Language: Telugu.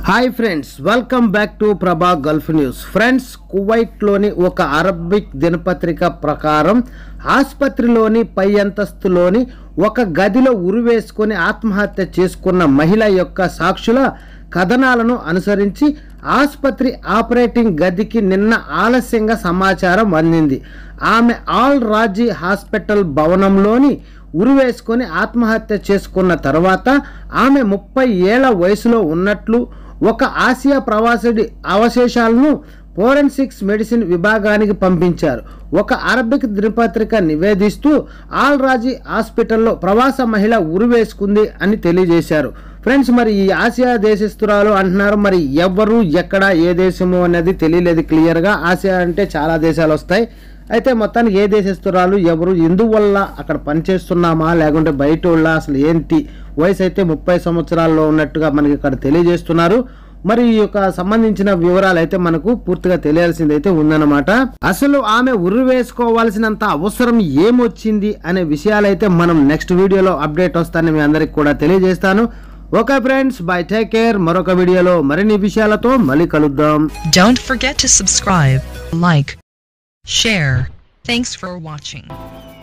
Hi friends welcome back to Prabha gulf news friends కువైట్లోని ఒక అరబిక్ దినపత్రిక ప్రకారం ఆసుపత్రిలోని పై అంతస్తులోని ఒక గదిలో ఉరివేసుకొని ఆత్మహత్య చేసుకున్న మహిళ యొక్క సాక్షుల కథనాలను అనుసరించి ఆసుపత్రి ఆపరేటింగ్ గదికి నిన్న ఆలస్యంగా సమాచారం అందింది ఆమె ఆల్ రాజీ హాస్పిటల్ భవనంలోని ఉరివేసుకొని ఆత్మహత్య చేసుకున్న తర్వాత ఆమె ముప్పై ఏళ్ల వయసులో ఉన్నట్లు ఒక ఆసియా ప్రవాసుడి అవశేషాలను ఫోరెన్సిక్స్ మెడిసిన్ విభాగానికి పంపించారు ఒక అరబిక్ దినపత్రిక నివేదిస్తూ ఆల్ రాజీ హాస్పిటల్లో ప్రవాస మహిళ ఉరివేసుకుంది అని తెలియజేశారు ఫ్రెండ్స్ మరి ఈ ఆసియా దేశస్తురాలు అంటున్నారు మరి ఎవరు ఎక్కడ ఏ దేశము అనేది తెలియలేదు క్లియర్గా ఆసియా అంటే చాలా దేశాలు వస్తాయి అయితే మొత్తానికి ఏ దేశస్తురాలు ఎవరు ఎందువల్ల అక్కడ పనిచేస్తున్నామా లేకుంటే బయట వాళ్ళ అసలు ఏంటి వయసు అయితే ముప్పై సంవత్సరాల్లో ఉన్నట్టుగా మనకి ఇక్కడ తెలియజేస్తున్నారు మరి ఈ యొక్క సంబంధించిన వివరాలు అయితే మనకు పూర్తిగా తెలియాల్సింది అయితే ఉందన్నమాట అసలు ఆమె ఉర్రు వేసుకోవాల్సినంత అవసరం ఏమొచ్చింది అనే విషయాలు అయితే మనం నెక్స్ట్ వీడియోలో అప్డేట్ వస్తానని మీ అందరికి కూడా తెలియజేస్తాను okay friends bye take care మరొక వీడియోలో మరిన్ని విషయాలతో మళ్ళీ కలుద్దాం Don't forget to subscribe, like, share. Thanks for watching.